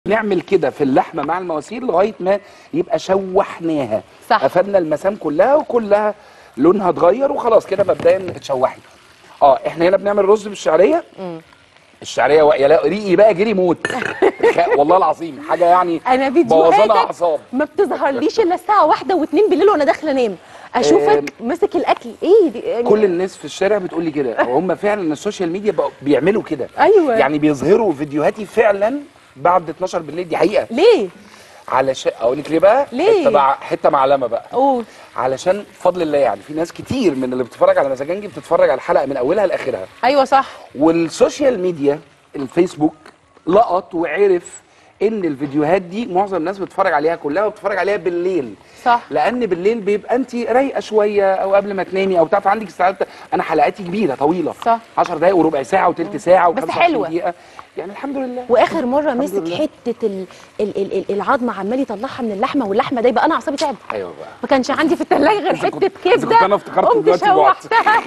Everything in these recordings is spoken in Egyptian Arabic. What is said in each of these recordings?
نعمل كده في اللحمه مع المواسير لغايه ما يبقى شوحناها صح. قفلنا المسام كلها وكلها لونها اتغير وخلاص كده مبدئيا اتشوحت اه احنا هنا بنعمل رز بالشعريه الشعريه و... يا لا ريقي بقى جري موت خ- والله العظيم حاجه يعني انا بوظانه فيديوهاتك اعصاب ما بتظهرليش الا الساعه واحدة واتنين بالليل وانا داخله انام اشوفك ماسك الاكل ايه دي يعني كل الناس في الشارع بتقول لي كده وهم فعلا السوشيال ميديا بقوا بيعملوا كده أيوة. يعني بيظهروا فيديوهاتي فعلا بعد 12 بالليل دي حقيقه ليه علشان اقول لك ليه بقى ليه؟ حته مع حته معلمه بقى قول علشان بفضل الله يعني في ناس كتير من اللي بتتفرج على مزاجنجي بتتفرج على الحلقه من اولها لاخرها ايوه صح والسوشيال ميديا الفيسبوك لقط وعرف ان الفيديوهات دي معظم الناس بتتفرج عليها كلها وبتتفرج عليها بالليل صح لان بالليل بيبقى انت رايقه شويه او قبل ما تنامي او تعرف عندك استعداد انا حلقاتي كبيره طويله صح. 10 دقائق وربع ساعه وثلث ساعه بس و25 حلوة. دقيقه يعني الحمد لله واخر مره مسك لله. حته ال... ال... ال... ال- العظم عمال يطلعها من اللحمه واللحمه ده يبقى انا اعصابي تعب ايوه بقى ما كانش عندي في الثلاجه غير إذا كنت- حته إذا كبده كنت أنا افتكرت قمت دلوقتي بعت. شوحتها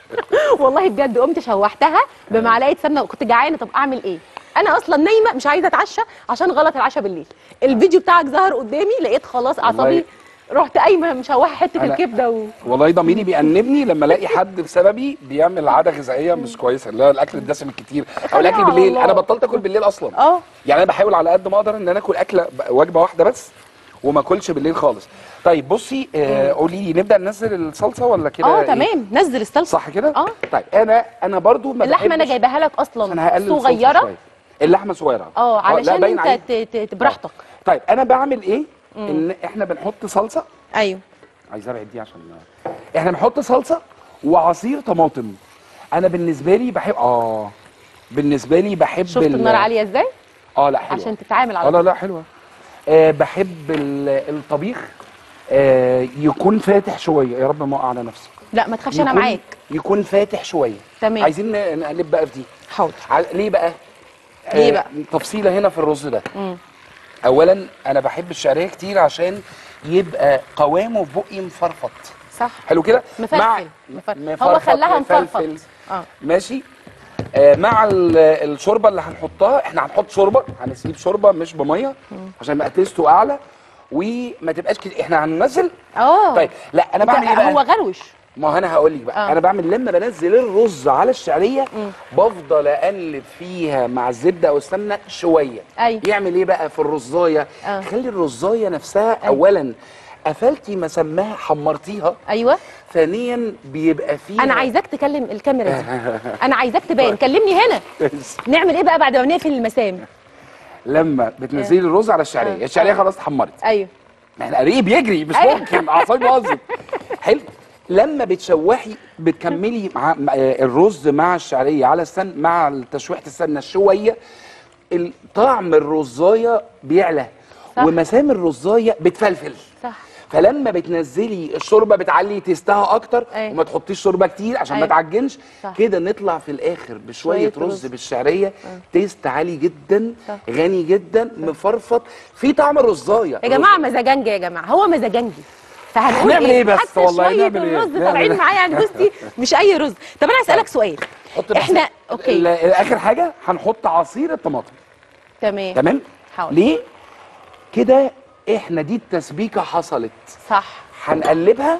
والله بجد قمت شوحتها بمعلقه سمنه وكنت جعانه طب اعمل ايه انا اصلا نايمه مش عايزه اتعشى عشان غلط العشاء بالليل الفيديو بتاعك ظهر قدامي لقيت خلاص اعصابي والله. رحت قايمه مشوحه حته أنا- الكبده و... والله ضميري بيأنبني لما الاقي حد بسببي بيعمل عاده غذائيه مش كويسه اللي هو الاكل الدسم الكتير او الاكل على بالليل الله. انا بطلت اكل بالليل اصلا اه يعني انا بحاول على قد ما اقدر ان انا اكل اكله ب- وجبه واحده بس وما اكلش بالليل خالص طيب بصي آه قولي لي نبدا ننزل الصلصه ولا كده اه إيه؟ تمام نزل الصلصه صح كده اه. طيب انا انا برضو ما اللحمه انا بحبش- جايباها لك انا اصلا هقلل الصلصة صغيره شوية. اللحمه صغيره اه لا، علشان باين انت عليك. ت- ت- براحتك طيب انا بعمل ايه ان احنا بنحط صلصه ايوه عايز ابعد دي عشان احنا بنحط صلصه وعصير طماطم انا بالنسبه لي بحب اه بالنسبه لي بحب شفت ال- النار عاليه ازاي اه لا حلوه عشان تتعامل اه على لا لا حلوه آه بحب ال- الطبيخ آه يكون فاتح شويه يا رب ما اقع على نفسي لا ما تخافش انا يكون- معاك يكون فاتح شويه تمام. عايزين ن- نقلب بقى في دي حاضر ع- ليه بقى ليه بقى؟ تفصيله هنا في الرز ده مم. اولا انا بحب الشعريه كتير عشان يبقى قوامه في بقي مفرفط صح حلو كده مفلفل. مفلفل. هو مفرفط، خلاها مفلفل. مفرفط. اه ماشي آه مع ال- الشوربه اللي هنحطها احنا هنحط شوربه هنسيب شوربه مش بميه عشان يبقى تيستو اعلى وما تبقاش كده احنا هننزل اه طيب لا انا بعمل ايه بقى هو غروش ما هو انا هقول لك بقى آه. انا بعمل لما بنزل الرز على الشعريه بفضل اقلب فيها مع الزبده او السمنه شويه أيوة. يعمل ايه بقى في الرزايه آه. خلي الرزايه نفسها اولا قفلتي مسماها حمرتيها ايوه ثانيا بيبقى فيها انا عايزاك تكلم الكاميرا دي انا عايزاك تبان كلمني هنا نعمل ايه بقى بعد ما نقفل المسام لما بتنزلي الرز على الشعريه آه. الشعريه آه. خلاص اتحمرت ايوه احنا قريب بيجري مش أيوة. ممكن اعصابي باظت حلو لما بتشوحي بتكملي مع مع- آه، الرز مع الشعريه على السن مع تشويحه السمنه شويه ال- طعم الرزايه بيعلى صح. ومسام الرزايه بتفلفل صح فلما بتنزلي الشوربه بتعلي تيستها اكتر أيوة. وما تحطيش شوربه كتير عشان ما أيوة. تعجنش صح. كده نطلع في الاخر بشويه شوية رز, رز. بالشعريه تيست عالي جدا صح. غني جدا مفرفط في طعم الرزايه يا جماعه مزاجنجي يا جماعه هو مزاجنجي فهنقول هنعمل إيه بس حتى والله، شويه نعمل إيه؟ الرز نعمل طالعين إيه؟ معايا يعني بصي مش اي رز طب انا هسالك سؤال حط بس احنا ال- اوكي اخر حاجه هنحط عصير الطماطم تمام تمام حاضر. ليه كده احنا دي التسبيكه حصلت صح هنقلبها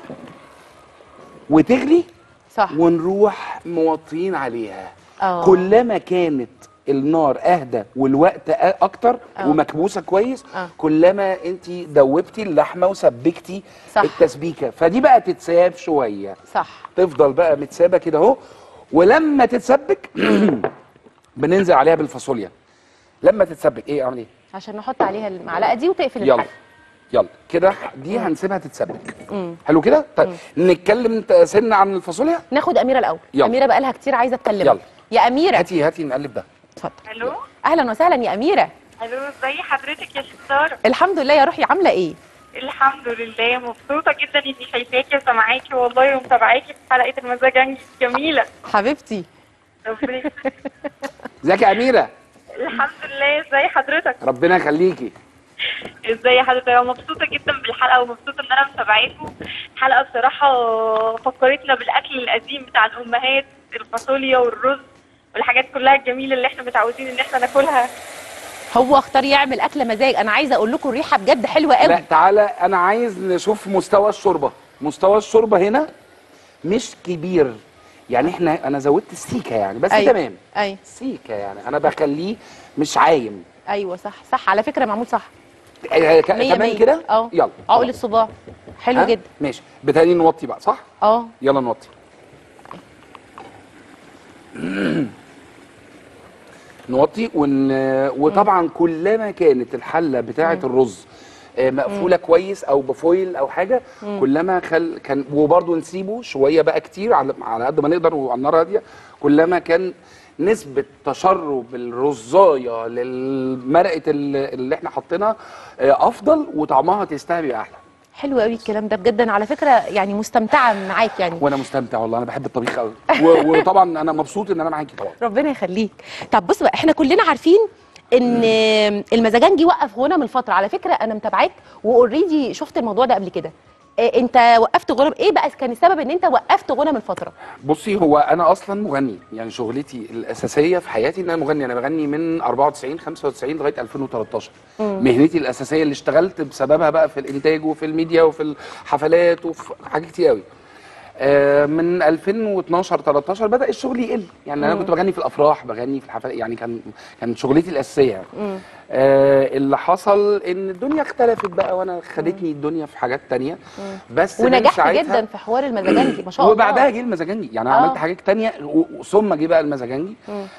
وتغلي صح ونروح موطيين عليها آه. كلما كانت النار اهدى والوقت أ- اكتر آه. ومكبوسه كويس آه. كلما انت دوبتي اللحمه وسبكتي صح. التسبيكه فدي بقى تتساب شويه صح تفضل بقى متسابه كده اهو ولما تتسبك بننزل عليها بالفاصوليا لما تتسبك ايه اعمل ايه عشان نحط عليها المعلقه دي وتقفل يلا الحل يلا كده دي هنسيبها تتسبك حلو كده طيب نتكلم ت- سنه عن الفاصوليا ناخد اميره الاول يلا. اميره بقى لها كتير عايزه اتكلم يلا. يا اميره هاتي هاتي نقلب ده اتفضل الو اهلا وسهلا يا اميره الو ازي حضرتك يا ستار الحمد لله يا روحي عامله ايه الحمد لله مبسوطه جدا اني شايفاكي وسامعاكي والله ومتابعاكي في حلقه المزاجنجي جميله حبيبتي ربنا يخليك. ازيك يا اميره الحمد لله ازي حضرتك ربنا يخليكي ازي حضرتك انا مبسوطه جدا بالحلقه ومبسوطه ان انا متابعاكم الحلقه بصراحه فكرتنا بالاكل القديم بتاع الامهات الفاصوليا والرز والحاجات كلها الجميله اللي احنا متعودين ان احنا ناكلها هو اختار يعمل اكله مزاج انا عايزه اقول لكم الريحه بجد حلوه قوي لا تعالى انا عايز نشوف مستوى الشوربه مستوى الشوربه هنا مش كبير يعني احنا انا زودت السيكه يعني بس أيوة. تمام ايوه سيكه يعني انا بخليه مش عايم ايوه صح صح على فكره معمول صح آه، ك- مية تمام مية. كده اه يلا عقل خلاص. الصباع حلو ها؟ جدا ماشي بتهيألي نوطي بقى صح اه يلا نوطي نوطي ون... وطبعا كلما كانت الحله بتاعه الرز آه، مقفوله كويس او بفويل او حاجه كلما خل كان وبرده نسيبه شويه بقى كتير على على قد ما نقدر وعلى النار هاديه كلما كان نسبة تشرب الرزاية للمرقة اللي اللي احنا حاطينها آه، افضل وطعمها تستاهل يبقى احلى حلو قوي الكلام ده بجد انا على فكره يعني مستمتعه معاك يعني وانا مستمتع والله انا بحب الطبيخ قوي و- وطبعا انا مبسوط ان انا معاكي طبعا ربنا يخليك طب بص بقى احنا كلنا عارفين ان المزاجنجي وقف غنى من فتره على فكره انا متابعاك واوريدي شفت الموضوع ده قبل كده إيه انت وقفت غنى ايه بقى كان السبب ان انت وقفت غنى من فتره بصي هو انا اصلا مغني يعني شغلتي الاساسيه في حياتي ان انا مغني انا بغني من 94 95 لغايه 2013 مهنتي الاساسيه اللي اشتغلت بسببها بقى في الانتاج وفي الميديا وفي الحفلات وفي حاجات كتير قوي آه، من 2012 13 بدا الشغل يقل يعني انا كنت بغني في الافراح بغني في الحفلات يعني كان كان شغلتي الاساسيه يعني آه اللي حصل ان الدنيا اختلفت بقى وانا خدتني الدنيا في حاجات تانية بس من ونجحت ساعتها- جدا في حوار المزاجنجي ما شاء الله وبعدها جه المزاجنجي يعني آه. عملت حاجات تانية و- ثم جه بقى المزاجنجي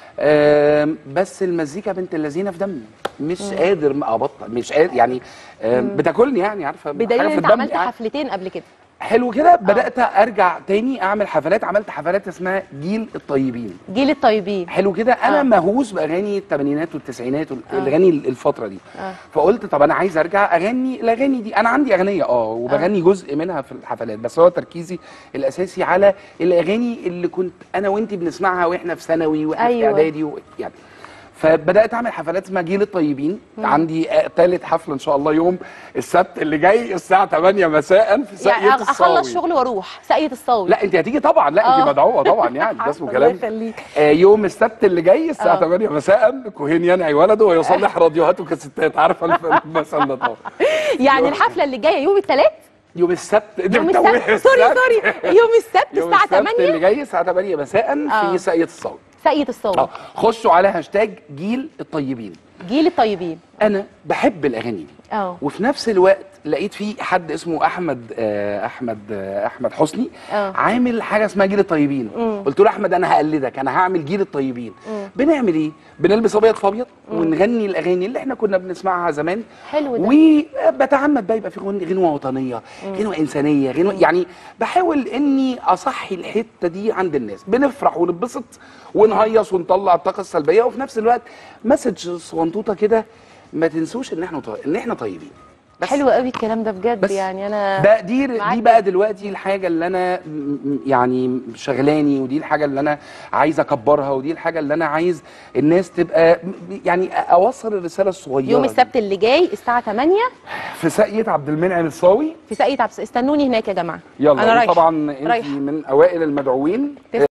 آم، بس المزيكا بنت اللذينه في دمي مش قادر ما ابطل مش قادر يعني آم، بتاكلني يعني عارفه بدليل حاجة ان في انت الدم عملت يعني. حفلتين قبل كده حلو كده بدات ارجع تاني اعمل حفلات عملت حفلات اسمها جيل الطيبين جيل الطيبين حلو كده انا آه. مهووس باغاني الثمانينات والتسعينات والاغاني الفتره دي آه. فقلت طب انا عايز ارجع اغني الاغاني دي انا عندي اغنيه اه وبغني جزء منها في الحفلات بس هو تركيزي الاساسي على الاغاني اللي كنت انا وانت بنسمعها واحنا في ثانوي واحنا أيوة. في اعدادي و... يعني فبدات اعمل حفلات اسمها جيل الطيبين عندي ثالث حفله ان شاء الله يوم السبت اللي جاي الساعه 8 مساء في ساقيه يعني الصاوي اخلص شغل واروح ساقية الصاوي لا انت هتيجي طبعا لا آه. انت مدعوه طبعا يعني ده اسمه الله كلام يخليك. آه يوم السبت اللي جاي الساعه آه. 8 مساء كوهين ينعي ولده ويصلح راديوهاته كستات عارفه الف- المثل ده طبعا يعني الحفله اللي جايه يوم الثلاث يوم السبت انت يوم متوه السبت سوري سوري يوم السبت يوم الساعه السبت 8 اللي جاي الساعه 8 مساء آه. في ساقيه الصوت ساقية الصاوي اه خشوا على هاشتاج جيل الطيبين جيل الطيبين انا بحب الاغاني دي اه وفي نفس الوقت لقيت في حد اسمه احمد آه، احمد آه، احمد حسني آه. عامل حاجه اسمها جيل الطيبين قلت له احمد انا هقلدك انا هعمل جيل الطيبين بنعمل ايه بنلبس ابيض في ابيض ونغني الاغاني اللي احنا كنا بنسمعها زمان حلو ده. وبتعمد بقى يبقى في غن- غنوه وطنيه غنوه انسانيه غنوه يعني بحاول اني اصحي الحته دي عند الناس بنفرح ونتبسط ونهيص ونطلع الطاقه السلبيه وفي نفس الوقت مسج صغنطوطه كده ما تنسوش ان احنا طي... ان احنا طيبين بس حلو قوي الكلام ده بجد بس يعني انا ده دي معاك دي بقى دلوقتي الحاجه اللي انا م- م- يعني شغلاني ودي الحاجه اللي انا عايز اكبرها ودي الحاجه اللي انا عايز الناس تبقى م- يعني اوصل الرساله الصغيره يوم دي. السبت اللي جاي الساعه 8 في ساقيه عبد المنعم الصاوي في ساقية عبس استنوني هناك يا جماعه يلا انا رايحه طبعا انت رايحة. من اوائل المدعوين